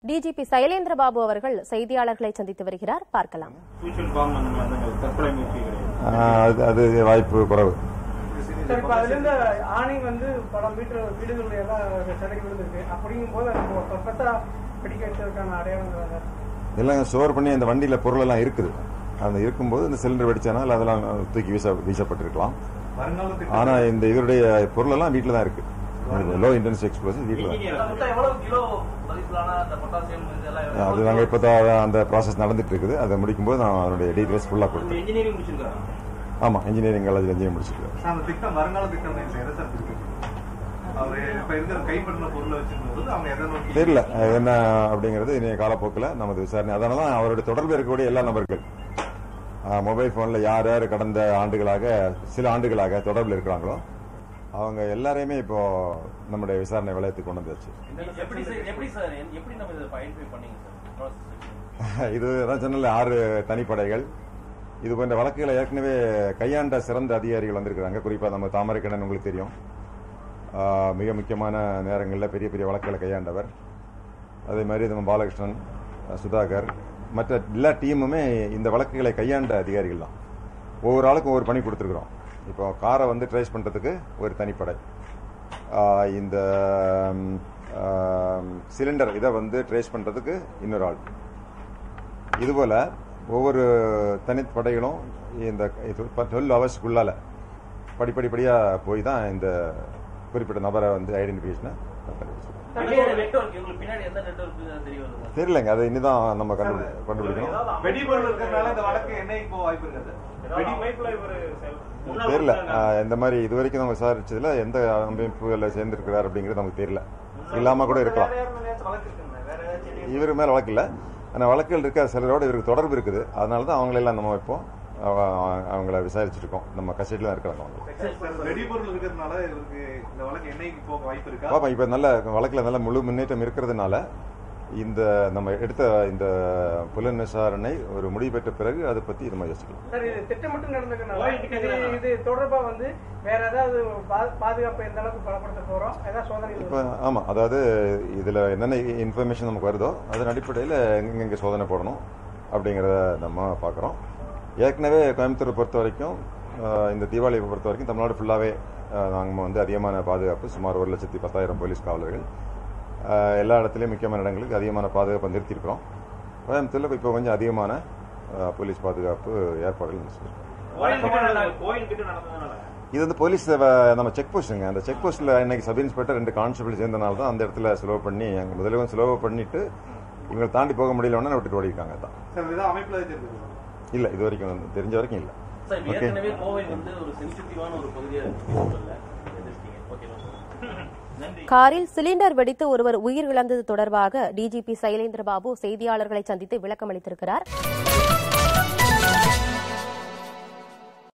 DGP Sailendra Babu அவர்கள் செய்தியாளர்களை சந்தித்து வருகிறார் பார்க்கலாம் சூசைட் பாம் அந்த மாதிரி தான் தற்கொலை முயற்சி கிடையாது ஆஹ் அது அது வாய்ப்பு குறைவு சார் இப்ப அதுல இருந்து ஆணை வந்து பல மீட்டர் வீடுகள் எல்லாம் சிலைக்கு விழுந்திருக்கு அப்படிங்கும் போது அது பர்ஃபெக்டா பிடிக்க வச்சதுக்கான அடையாளங்கள் சார் எல்லாம் ஸ்டோர் பண்ணி அந்த வண்டியில பொருள் எல்லாம் இருக்குது அந்த இருக்கும்போது இந்த சிலிண்டர் வெடிச்சனால அதெல்லாம் தூக்கி வீச வீசப்பட்டிருக்கலாம் ஆனா இந்த இதனுடைய பொருள் எல்லாம் வீட்டில் தான் இருக்கு லோ இன்டென்ஸ் எக்ஸ்ப்ளோசிவ் வீட்டில் தான் மொத்தம் எவ்வளவு கிலோ மதிப்பிலான அந்த பொட்டாசியம் இதெல்லாம் அது நாங்கள் இப்போ தான் அந்த ப்ராசஸ் நடந்துட்டு இருக்குது அதை முடிக்கும்போது நான் அதனுடைய டீட்டெயில்ஸ் ஃபுல்லாக கொடுத்தேன் இன்ஜினியரிங் முடிச்சிருக்காங்க ஆமாம் இன்ஜினியரிங் காலேஜ் இன்ஜினியரிங் முடிச்சிருக்கேன் சார், அந்த திட்டம் வருங்கால திட்டம் இல்லை எதை சார் இருக்கு அவர் இப்ப இருக்கிற கைப்பற்றின பொருளை வச்சிருக்கும் அவங்க எதை நோக்கி தெரியல அது என்ன அப்படிங்கிறது இனிய காலப்போக்கில் நமது விசாரணை அதனால தான் அவருடைய தொடர்பில் இருக்கக்கூடிய எல்லா நபர்கள் மொபைல் ஃபோனில் யார் யார் கடந்த ஆண்டுகளாக சில ஆண்டுகளாக தொடர்பில் இருக்கிறாங்களோ அவங்க எல்லாரையுமே இப்போ நம்முடைய விசாரணை வளையத்துக்கு கொண்டு வந்தாச்சு எப்படி சார் எப்படி சார் எப்படி நம்ம இதை ஐடென்டிஃபை பண்ணீங்க சார் ப்ராசஸ் இது தான் சொன்னல ஆறு தனிப்படைகள் இது போன்ற வழக்குகளை ஏற்கனவே கையாண்ட சிறந்த அதிகாரிகள் வந்திருக்கிறாங்க குறிப்பாக நம்ம தாமரைக்கண்ணன் உங்களுக்கு தெரியும் ஆஹ் மிக முக்கியமான நேரங்களில் பெரிய பெரிய வழக்குகளை கையாண்டவர் அதே மாதிரி நம்ம பாலகிருஷ்ணன் அஹ் சுதாகர் மற்ற எல்லா டீமுமே இந்த வழக்குகளை கையாண்ட அதிகாரிகள் தான் ஒவ்வொரு ஆளுக்கும் ஒவ்வொரு பணி கொடுத்துருக்குறோம் இப்போ காரை வந்து ட்ரேஸ் பண்ணுறதுக்கு ஒரு தனிப்படை ஆஹ் இந்த சிலிண்டர் இதை வந்து ட்ரேஸ் பண்ணுறதுக்கு இன்னொரு ஆள் இதுபோல் ஒவ்வொரு தனிப்படைகளும் இந்த டுவெல் ஹவர்ஸ்க்குள்ளால படிப்படிப்படியாக போய் தான் இந்த குறிப்பிட்ட நபரை வந்து ஐடென்டிஃபிகேஷனை நெட்வொர்க் உங்களுக்கு பின்னாடி எந்த நெட்வொர்க் தெரிய வருது தெரியலங்க அதை இனிதான் நம்ம கண்டுபிடி கண்டுபிடிக்கணும் வெடிபொருள் இருக்கிறதுனால இந்த வழக்கு என்ன இப்போ வாய்ப்பு இருக்காது வெடி அமைப்புல இவர் முன்னாள் தெரியல உறுப்பினர் ஆஹ் இந்த மாதிரி இது வரைக்கும் நம்ம விசாரிச்சதுல எந்த அமைப்புகளை சேர்ந்திருக்கிறார் அப்படிங்கிறது நமக்கு தெரியல இல்லாம கூட இருக்கலாம் வேற யார் மேலேயாச்சும் வழக்கு இருக்குங்க வேற ஏதாச்சும் இவர் மேல வழக்கு இல்லை ஆனால் வழக்குகள் இருக்க சிலரோட இவருக்கு தொடர்பு இருக்குது அதனால தான் அவங்களெல்லாம் நம்ம இப்போ அவ- அவங்கள விசாரிச்சுட்டு இருக்கோம் நம்ம கஸ்டடியில் தான் இருக்கிறாங்க அவங்க சார், வெடிபொருள் இருக்கிறதுனால இவருக்கு இந்த வழக்கு என்னைக்கு போக வாய்ப்பு இருக்கா பாப்பா இப்போ நல்ல வழக்கில் நல்ல முழு முன்னேற்றம் இருக்கிறதுனால இந்த நம்ம எடுத்த இந்த புலன் விசாரணை ஒரு முடிவு பெற்ற பிறகு அதை பத்தி நம்ம யோசிக்கலாம் சார் இது திட்டமிட்டு நடந்ததுனால ஓய், இது கேக்குறாங்க. இது தொடர்பா வந்து வேற ஏதாவது பா- பாதுகாப்பு எந்த அளவுக்கு பலப்படுத்த போறோம் ஏதாவது சோதனை இப்போ ஆமா அதாவது இதுல என்னென்ன இன்ஃபர்மேஷன் நமக்கு வருதோ அதன் அடிப்படையில் எங்கெங்க சோதனை போடணும் அப்படிங்கிறத நம்ம பார்க்குறோம் ஏற்கனவே கோயம்புத்தூரை பொறுத்த வரைக்கும் ஆஹ், இந்த தீபாவளியை பொறுத்த வரைக்கும் தமிழ்நாடு ஃபுல்லாகவே நாங்கள் வந்து அதிகமான பாதுகாப்பு சுமார் ஒரு லட்சத்தி பத்தாயிரம் போலீஸ் காவலர்கள் ஆஹ், எல்லா இடத்துலையும் முக்கியமான இடங்களுக்கு அதிகமான பாதுகாப்பை நிறுத்தியிருக்கிறோம் கோயம்புத்தூரில் இப்போ கொஞ்சம் அதிகமான ஆஹ், போலீஸ் பாதுகாப்பு ஏற்பாடுகள் செஞ்சிருக்கோம் கோயில் கிட்ட நடந்த- கோயில் கிட்ட நடந்ததுனால இது வந்து போலீஸ் அஹ், நம்ம செக் போஸ்ட்டுங்க அந்த செக் போஸ்ட்ல இன்னைக்கு சப் இன்ஸ்பெக்டர் ரெண்டு கான்ஸ்டபிள் சேர்ந்தனால தான் அந்த இடத்துல ஸ்லோ பண்ணி அங்கே முதல்ல ஸ்லோ பண்ணிட்டு இவங்களை தாண்டி போக முடியலன்னு விட்டுட்டு ஓடிருக்காங்க தான் சார் இதான் அமைப்புல வச்சிருக்கு இல்ல இது வரைக்கும் வந்து தெரிஞ்ச வரைக்கும் இல்ல சார் இப்ப Okay. ஏற்கனவே கோவை வந்து ஒரு சென்சிட்டிவான ஒரு பகுதியா இருக்கு ஓகேவா சார் நன்றி காரில் சிலிண்டர் வெடித்து ஒருவர் உயிர் இழந்தது தொடர்பாக டிஜிபி சைலேந்திர பாபு செய்தியாளர்களை சந்தித்து விளக்கம் அளித்திருக்கிறார்